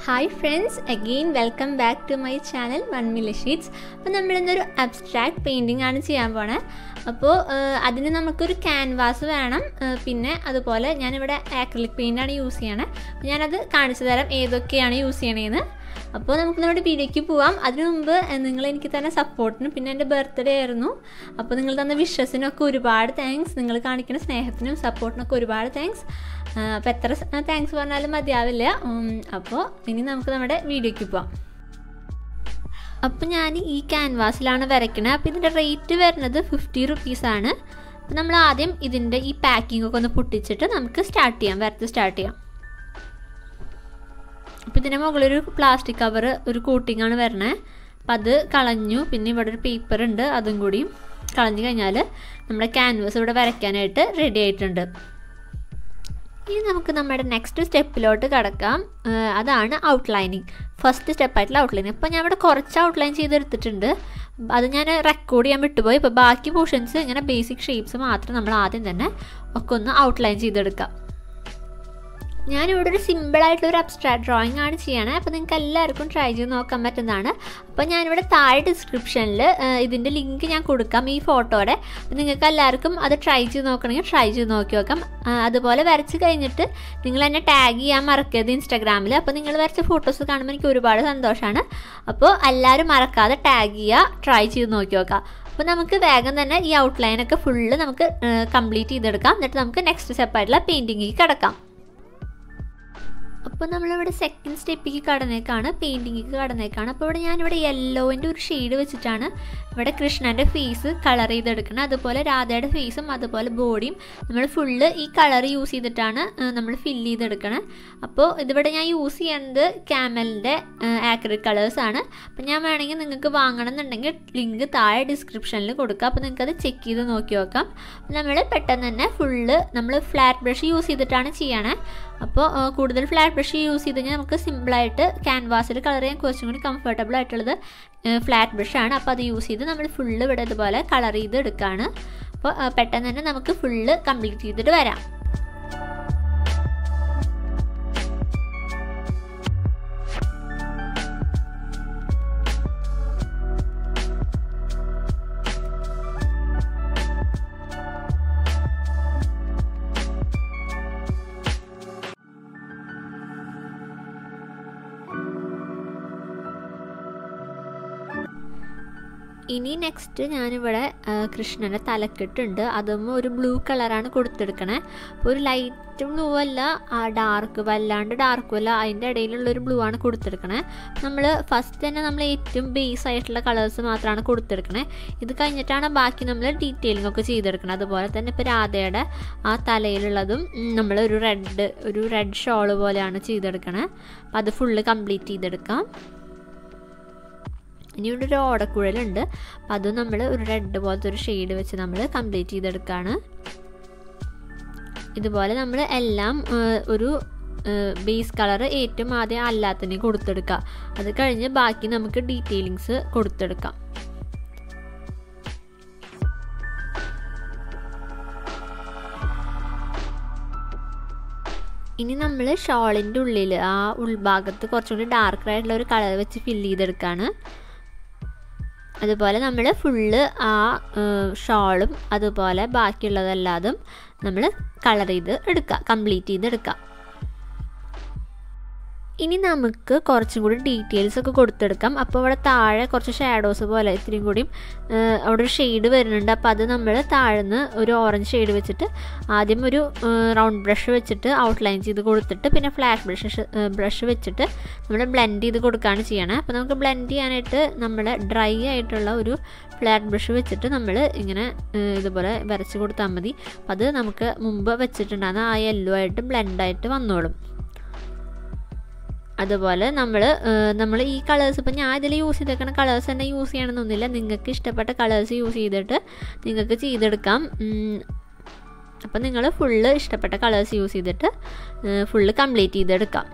hi friends again welcome back to my channel one മില്ല sheets അപ്പോൾ നമ്മളിന്നൊരു abstract painting ആണ് ചെയ്യാൻ പോണേ അപ്പോൾ അതിന് നമുക്കൊരു ക്യാൻവാസ് വേണം ആ, പിന്നെ അതുപോലെ ഞാനിവിടെ ആക്രിലിക് പെയിൻ്റാണ് യൂസ് ചെയ്യണേ അപ്പോൾ ഞാനത് കാണിച്ചു തരാം ഏതൊക്കെയാണ് യൂസ് ചെയ്യണേന്ന് അപ്പോൾ നമുക്ക് നമ്മുടെ വീഡിയോയ്ക്ക് പോവാം അതിനു മുമ്പ് ഏഹ്, നിങ്ങൾ എനിക്ക് തന്നെ സപ്പോർട്ടിനും പിന്നെ എൻ്റെ ബർത്ത്ഡേ ആയിരുന്നു അപ്പോൾ നിങ്ങൾ തന്ന വിശ്വസിനൊക്കെ ഒരുപാട് താങ്ക്സ് നിങ്ങൾ കാണിക്കുന്ന സ്നേഹത്തിനും സപ്പോർട്ടിനൊക്കെ ഒരുപാട് താങ്ക്സ് അപ്പോൾ എത്ര താങ്ക്സ് പറഞ്ഞാലും മതിയാവില്ല ഉം, അപ്പോൾ ഇനി നമുക്ക് നമ്മുടെ വീഡിയോയ്ക്ക് പോവാം അപ്പോൾ ഞാൻ ഈ ക്യാൻവാസിലാണ് വരയ്ക്കണത് അപ്പോൾ ഇതിൻ്റെ റേറ്റ് വരുന്നത് ഫിഫ്റ്റി റുപ്പീസാണ് അപ്പോൾ നമ്മൾ ആദ്യം ഇതിൻ്റെ ഈ പാക്കിംഗ് ഒക്കെ ഒന്ന് പൊട്ടിച്ചിട്ട് നമുക്ക് സ്റ്റാർട്ട് ചെയ്യാം വരത്ത് സ്റ്റാർട്ട് ചെയ്യാം അപ്പോൾ ഇതിൻ്റെ മുകളിലൊരു പ്ലാസ്റ്റിക് കവർ ഒരു കോട്ടിംഗ് ആണ് വരണേ അപ്പം അത് കളഞ്ഞു പിന്നെ ഇവിടെ ഒരു പേപ്പർ ഉണ്ട് അതും കൂടി കളഞ്ഞു കഴിഞ്ഞാൽ നമ്മുടെ ക്യാൻവാസ് ഇവിടെ വരയ്ക്കാനായിട്ട് റെഡി ആയിട്ടുണ്ട് ഇനി നമുക്ക് നമ്മുടെ നെക്സ്റ്റ് സ്റ്റെപ്പിലോട്ട് കിടക്കാം ഏഹ് അതാണ് ഔട്ട്ലൈനിങ് ഫസ്റ്റ് സ്റ്റെപ്പായിട്ടുള്ള ഔട്ട്ലൈനിങ് അപ്പോൾ ഞാൻ ഇവിടെ കുറച്ച് ഔട്ട്ലൈൻ ചെയ്തെടുത്തിട്ടുണ്ട് അത് ഞാൻ റെക്കോർഡ് ചെയ്യാൻ വിട്ടുപോയി ഇപ്പോൾ ബാക്കി പോർഷൻസ് ഇങ്ങനെ ബേസിക് ഷേപ്സ് മാത്രം നമ്മൾ ആദ്യം തന്നെ ഒക്കെ ഒന്ന് ഔട്ട്ലൈൻ ചെയ്തെടുക്കാം ഞാനിവിടെ ഒരു സിമ്പിളായിട്ടുള്ള ഒരു അബ്സ്ട്രാക്ട് ഡ്രോയിങ് ആണ് ചെയ്യണേ അപ്പോൾ നിങ്ങൾക്ക് എല്ലാവർക്കും ട്രൈ ചെയ്ത് നോക്കാൻ പറ്റുന്നതാണ് അപ്പോൾ ഞാനിവിടെ താഴെ ഡിസ്ക്രിപ്ഷനിൽ ഇതിൻ്റെ ലിങ്ക് ഞാൻ കൊടുക്കാം ഈ ഫോട്ടോയുടെ അപ്പോൾ നിങ്ങൾക്ക് എല്ലാവർക്കും അത് ട്രൈ ചെയ്ത് നോക്കണമെങ്കിൽ ട്രൈ ചെയ്ത് നോക്കി നോക്കാം ആ, അതുപോലെ വരച്ച് കഴിഞ്ഞിട്ട് നിങ്ങൾ എന്നെ ടാഗ് ചെയ്യാൻ മറക്കരുത് ഇൻസ്റ്റാഗ്രാമിൽ അപ്പോൾ നിങ്ങൾ വരച്ച ഫോട്ടോസ് കാണുമ്പോൾ എനിക്ക് ഒരുപാട് സന്തോഷമാണ് അപ്പോൾ എല്ലാവരും മറക്കാതെ ടാഗ് ചെയ്യുക ട്രൈ ചെയ്ത് നോക്കി നോക്കാം അപ്പോൾ നമുക്ക് വേഗം തന്നെ ഈ ഔട്ട്ലൈനൊക്കെ ഫുള്ള് നമുക്ക് കംപ്ലീറ്റ് ചെയ്തെടുക്കാം എന്നിട്ട് നമുക്ക് നെക്സ്റ്റ് സ്റ്റെപ്പായിട്ടുള്ള പെയിൻറ്റിങ്ങിൽ കിടക്കാം അപ്പോൾ നമ്മളിവിടെ സെക്കൻഡ് സ്റ്റെപ്പിക്ക് കടന്നേക്കാണ് പെയിൻറ്റിങ്ങിക്ക് കടന്നേക്കാണ് അപ്പോൾ ഇവിടെ ഞാനിവിടെ യെല്ലോവിൻ്റെ ഒരു ഷെയ്ഡ് വെച്ചിട്ടാണ് ഇവിടെ കൃഷ്ണൻ്റെ ഫേസ് കളർ ചെയ്തെടുക്കുന്നത് അതുപോലെ രാധയുടെ ഫേസും അതുപോലെ ബോഡിയും നമ്മൾ ഫുള്ള് ഈ കളർ യൂസ് ചെയ്തിട്ടാണ് നമ്മൾ ഫില്ല് ചെയ്തെടുക്കണത് അപ്പോൾ ഇതിവിടെ ഞാൻ യൂസ് ചെയ്യുന്നത് ക്യാമലിൻ്റെ ആക്രിക് കളേഴ്സാണ് അപ്പോൾ ഞാൻ വേണമെങ്കിൽ നിങ്ങൾക്ക് വാങ്ങണം എന്നുണ്ടെങ്കിൽ ലിങ്ക് താഴെ ഡിസ്ക്രിപ്ഷനിൽ കൊടുക്കാം അപ്പോൾ നിങ്ങൾക്ക് അത് ചെക്ക് ചെയ്ത് നോക്കി നോക്കാം നമ്മൾ പെട്ടെന്ന് തന്നെ ഫുള്ള് നമ്മൾ ഫ്ലാറ്റ് ബ്രഷ് യൂസ് ചെയ്തിട്ടാണ് ചെയ്യണേ അപ്പോൾ ആ, കൂടുതൽ ഫ്ലാറ്റ് ബ്രഷ് യൂസ് ചെയ്ത് കഴിഞ്ഞാൽ നമുക്ക് സിമ്പിളായിട്ട് ക്യാൻവാസിൽ കളർ ചെയ്യാൻ കുറച്ചും കൂടി കംഫർട്ടബിൾ ആയിട്ടുള്ളത് ഫ്ലാറ്റ് ബ്രഷാണ് അപ്പോൾ അത് യൂസ് ചെയ്ത് നമ്മൾ ഫുള്ള് ഇവിടെ ഇതുപോലെ കളർ ചെയ്ത് എടുക്കുകയാണ് അപ്പോൾ ആ, പെട്ടെന്ന് തന്നെ നമുക്ക് ഫുള്ള് കംപ്ലീറ്റ് ചെയ്തിട്ട് വരാം ഇനി നെക്സ്റ്റ് ഞാനിവിടെ ആ, കൃഷ്ണൻ്റെ തലക്കെട്ടുണ്ട് അതും ഒരു ബ്ലൂ കളറാണ് കൊടുത്തെടുക്കണേ അപ്പോൾ ഒരു ലൈറ്റ് ബ്ലൂ അല്ല ആ ഡാർക്ക് വല്ലാണ്ട് ഡാർക്കും അല്ല അതിൻ്റെ ഇടയിലുള്ളൊരു ബ്ലൂ ആണ് കൊടുത്തെടുക്കണേ നമ്മൾ ഫസ്റ്റ് തന്നെ നമ്മൾ ഏറ്റവും ബേസ് ആയിട്ടുള്ള കളേഴ്സ് മാത്രമാണ് കൊടുത്തെടുക്കണേ ഇത് കഴിഞ്ഞിട്ടാണ് ബാക്കി നമ്മൾ ഡീറ്റെയിലിംഗ് ഒക്കെ ചെയ്തെടുക്കണം അതുപോലെ തന്നെ ഇപ്പോൾ രാധയുടെ ആ തലയിലുള്ളതും നമ്മൾ ഒരു റെഡ് ഒരു റെഡ് ഷോള് പോലെയാണ് ചെയ്തെടുക്കണേ അപ്പോൾ അത് ഫുള്ള് കംപ്ലീറ്റ് ചെയ്തെടുക്കാം ഇനി ഇവിടെ ഒരു ഓടക്കുഴലുണ്ട് അപ്പം അത് നമ്മൾ ഒരു റെഡ് പോലത്തെ ഒരു ഷെയ്ഡ് വെച്ച് നമ്മൾ കംപ്ലീറ്റ് ചെയ്തെടുക്കുകയാണ് ഇതുപോലെ നമ്മൾ എല്ലാം ആ, ഒരു ബേസ് കളർ ഏറ്റവും ആദ്യം അല്ലാത്തതിന് കൊടുത്തെടുക്കുക അത് കഴിഞ്ഞ് ബാക്കി നമുക്ക് ഡീറ്റെയിലിങ്സ് കൊടുത്തെടുക്കാം ഇനി നമ്മൾ ഷോളിൻ്റെ ഉള്ളിൽ ആ ഉൾഭാഗത്ത് കുറച്ചും കൂടി ഡാർക്ക് ആയിട്ടുള്ള ഒരു കളർ വെച്ച് ഫില്ല് ചെയ്തെടുക്കുകയാണ് അതുപോലെ നമ്മൾ ഫുള്ള് ആ ഷോളും അതുപോലെ ബാക്കിയുള്ളതെല്ലാതും നമ്മൾ കളർ ചെയ്ത് എടുക്കുക കംപ്ലീറ്റ് ചെയ്ത് എടുക്കുക ഇനി നമുക്ക് കുറച്ചും കൂടി ഡീറ്റെയിൽസ് ഒക്കെ കൊടുത്തെടുക്കാം അപ്പോൾ അവിടെ താഴെ കുറച്ച് ഷാഡോസ് പോലെ ഇത്രയും കൂടിയും ആ, അവിടെ ഒരു ഷെയ്ഡ് വരുന്നുണ്ട് അപ്പോൾ അത് നമ്മൾ താഴ്ന്ന് ഒരു ഓറഞ്ച് ഷെയ്ഡ് വെച്ചിട്ട് ആദ്യം ഒരു റൗണ്ട് ബ്രഷ് വെച്ചിട്ട് ഔട്ട്ലൈൻ ചെയ്ത് കൊടുത്തിട്ട് പിന്നെ ഫ്ലാഷ് ബ്രഷ് ബ്രഷ് വെച്ചിട്ട് നമ്മൾ ബ്ലെൻഡ് ചെയ്ത് കൊടുക്കുകയാണ് ചെയ്യണേ അപ്പോൾ നമുക്ക് ബ്ലെൻഡ് ചെയ്യാനായിട്ട് നമ്മൾ ഡ്രൈ ആയിട്ടുള്ള ഒരു ഫ്ലാറ്റ് ബ്രഷ് വെച്ചിട്ട് നമ്മൾ ഇങ്ങനെ ആ, ഇതുപോലെ വരച്ച് കൊടുത്താൽ മതി അപ്പോൾ അത് നമുക്ക് മുമ്പ് വെച്ചിട്ടുണ്ടാകുന്ന ആ യെല്ലോ ആയിട്ട് ബ്ലെൻഡായിട്ട് വന്നോളും അതുപോലെ നമ്മൾ നമ്മൾ ഈ കളേഴ്സ് ഇപ്പം ഞാൻ ഇതിൽ യൂസ് ചെയ്തേക്കുന്ന കളേഴ്സ് തന്നെ യൂസ് ചെയ്യണമെന്നൊന്നുമില്ല നിങ്ങൾക്ക് ഇഷ്ടപ്പെട്ട കളേഴ്സ് യൂസ് ചെയ്തിട്ട് നിങ്ങൾക്ക് ചെയ്തെടുക്കാം ഉം, അപ്പം നിങ്ങൾ ഫുള്ള് ഇഷ്ടപ്പെട്ട കളേഴ്സ് യൂസ് ചെയ്തിട്ട് ഫുള്ള് കംപ്ലീറ്റ് ചെയ്തെടുക്കാം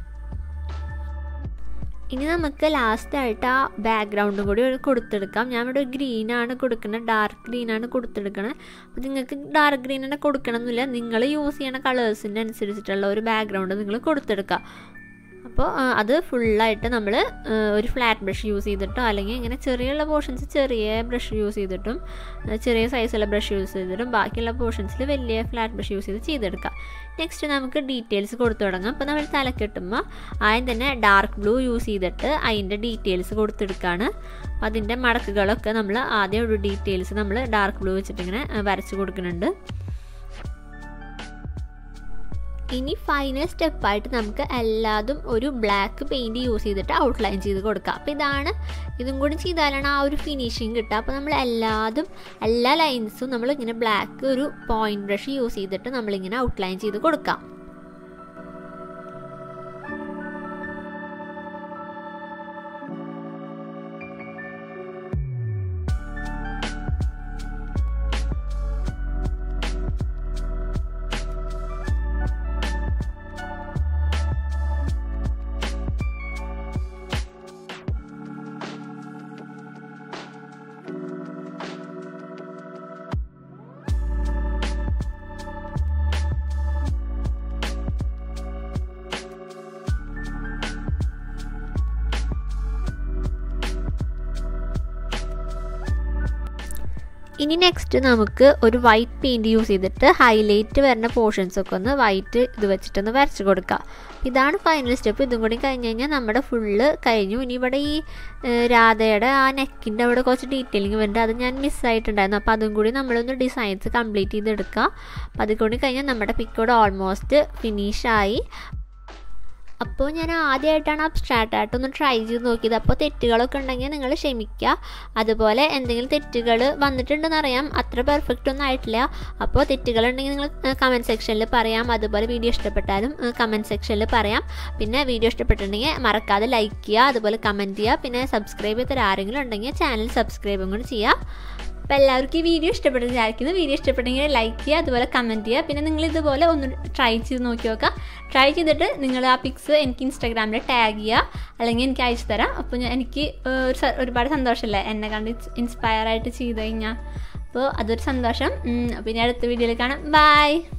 ഇനി നമുക്ക് ലാസ്റ്റായിട്ട് ആ ബാക്ക്ഗ്രൗണ്ടും കൂടി ഒരു കൊടുത്തെടുക്കാം ഞാൻ ഇവിടെ ഗ്രീനാണ് കൊടുക്കുന്നത് ഡാർക്ക് ഗ്രീനാണ് കൊടുത്തെടുക്കണത് അപ്പോൾ നിങ്ങൾക്ക് ഡാർക്ക് ഗ്രീൻ തന്നെ കൊടുക്കണമെന്നില്ല നിങ്ങൾ യൂസ് ചെയ്യണ കളേഴ്സിൻ്റെ അനുസരിച്ചിട്ടുള്ള ഒരു ബാക്ക്ഗ്രൗണ്ട് നിങ്ങൾ കൊടുത്തെടുക്കുക അപ്പോൾ അത് ഫുള്ളായിട്ട് നമ്മൾ ഒരു ഫ്ലാറ്റ് ബ്രഷ് യൂസ് ചെയ്തിട്ടോ അല്ലെങ്കിൽ ഇങ്ങനെ ചെറിയുള്ള പോർഷൻസ് ചെറിയ ബ്രഷ് യൂസ് ചെയ്തിട്ടും ചെറിയ സൈസുള്ള ബ്രഷ് യൂസ് ചെയ്തിട്ടും ബാക്കിയുള്ള പോർഷൻസിൽ വലിയ ഫ്ലാറ്റ് ബ്രഷ് യൂസ് ചെയ്ത് ചെയ്തെടുക്കാം നെക്സ്റ്റ് നമുക്ക് ഡീറ്റെയിൽസ് കൊടുത്തു തുടങ്ങാം അപ്പോൾ നമ്മൾ തല കെട്ടുമ്പോൾ ആദ്യം തന്നെ ഡാർക്ക് ബ്ലൂ യൂസ് ചെയ്തിട്ട് അതിൻ്റെ ഡീറ്റെയിൽസ് കൊടുത്തെടുക്കുകയാണ് അതിൻ്റെ മടക്കുകളൊക്കെ നമ്മൾ ആദ്യം ഒരു ഡീറ്റെയിൽസ് നമ്മൾ ഡാർക്ക് ബ്ലൂ വെച്ചിട്ട് ഇങ്ങനെ വരച്ച് കൊടുക്കുന്നുണ്ട് ഇനി ഫൈനൽ സ്റ്റെപ്പായിട്ട് നമുക്ക് എല്ലാതും ഒരു ബ്ലാക്ക് പെയിൻറ് യൂസ് ചെയ്തിട്ട് ഔട്ട്ലൈൻ ചെയ്ത് കൊടുക്കാം അപ്പോൾ ഇതാണ് ഇതും കൂടി ചെയ്താലാണ് ആ ഒരു ഫിനിഷിങ് കിട്ടുക അപ്പോൾ നമ്മൾ എല്ലാതും എല്ലാ ലൈൻസും നമ്മൾ ഇങ്ങനെ ബ്ലാക്ക് ഒരു പോയിന്റ് ബ്രഷ് യൂസ് ചെയ്തിട്ട് നമ്മളിങ്ങനെ ഔട്ട്ലൈൻ ചെയ്ത് കൊടുക്കാം ഇനി നെക്സ്റ്റ് നമുക്ക് ഒരു വൈറ്റ് പെയിൻറ് യൂസ് ചെയ്തിട്ട് ഹൈലൈറ്റ് വരുന്ന പോർഷൻസ് ഒക്കെ ഒന്ന് വൈറ്റ് ഇത് വെച്ചിട്ടൊന്ന് വരച്ച് കൊടുക്കുക ഇതാണ് ഫൈനൽ സ്റ്റെപ്പ് ഇതും കൂടി കഴിഞ്ഞ് കഴിഞ്ഞാൽ നമ്മുടെ ഫുള്ള് കഴിഞ്ഞു ഇനി ഇവിടെ ഈ രാധയുടെ ആ നെക്കിൻ്റെ അവിടെ കുറച്ച് ഡീറ്റെയിലിംഗ് വരുന്നുണ്ട് അത് ഞാൻ മിസ്സായിട്ടുണ്ടായിരുന്നു അപ്പോൾ അതും കൂടി നമ്മളൊന്ന് ഡിസൈൻസ് കംപ്ലീറ്റ് ചെയ്തെടുക്കുക അപ്പോൾ അതും കൂടി കഴിഞ്ഞാൽ നമ്മുടെ പിക്കോട് ഓൾമോസ്റ്റ് ഫിനിഷായി അപ്പോൾ ഞാൻ ആദ്യമായിട്ടാണ് അബ്സ്ട്രാക്റ്റ് ആയിട്ടൊന്ന് ട്രൈ ചെയ്ത് നോക്കിയത് അപ്പോൾ തെറ്റുകളൊക്കെ ഉണ്ടെങ്കിൽ നിങ്ങൾ ക്ഷമിക്കുക അതുപോലെ എന്തെങ്കിലും തെറ്റുകൾ വന്നിട്ടുണ്ടെന്ന് അറിയാം അത്ര പെർഫെക്റ്റ് ഒന്നും ആയിട്ടില്ല അപ്പോൾ തെറ്റുകളുണ്ടെങ്കിൽ നിങ്ങൾ കമൻറ്റ് സെക്ഷനിൽ പറയാം അതുപോലെ വീഡിയോ ഇഷ്ടപ്പെട്ടാലും കമൻറ്റ് സെക്ഷനിൽ പറയാം പിന്നെ വീഡിയോ ഇഷ്ടപ്പെട്ടിട്ടുണ്ടെങ്കിൽ മറക്കാതെ ലൈക്ക് ചെയ്യുക അതുപോലെ കമൻറ്റ് ചെയ്യുക പിന്നെ സബ്സ്ക്രൈബ് ചെയ്തിട്ട് ആരെങ്കിലും ഉണ്ടെങ്കിൽ ചാനൽ സബ്സ്ക്രൈബും കൂടി ചെയ്യുക അപ്പോൾ എല്ലാവർക്കും ഈ വീഡിയോ ഇഷ്ടപ്പെട്ടെന്ന് വിചാരിക്കുന്നു വീഡിയോ ഇഷ്ടപ്പെട്ടെങ്കിൽ ലൈക്ക് ചെയ്യുക അതുപോലെ കമൻറ്റ് ചെയ്യുക പിന്നെ നിങ്ങൾ ഇതുപോലെ ഒന്ന് ട്രൈ ചെയ്ത് നോക്കി നോക്കുക ട്രൈ ചെയ്തിട്ട് നിങ്ങൾ ആ പിക്സ് എനിക്ക് ഇൻസ്റ്റാഗ്രാമിൽ ടാഗ് ചെയ്യുക അല്ലെങ്കിൽ എനിക്ക് അയച്ചു തരാം അപ്പോൾ ഞാൻ എനിക്ക് ഒരു ഒരുപാട് സന്തോഷമല്ലേ എന്നെ കണ്ട് ഇൻസ്പയർ ആയിട്ട് ചെയ്ത് കഴിഞ്ഞാൽ അപ്പോൾ അതൊരു സന്തോഷം പിന്നെ അടുത്ത വീഡിയോയിൽ കാണാം ബൈ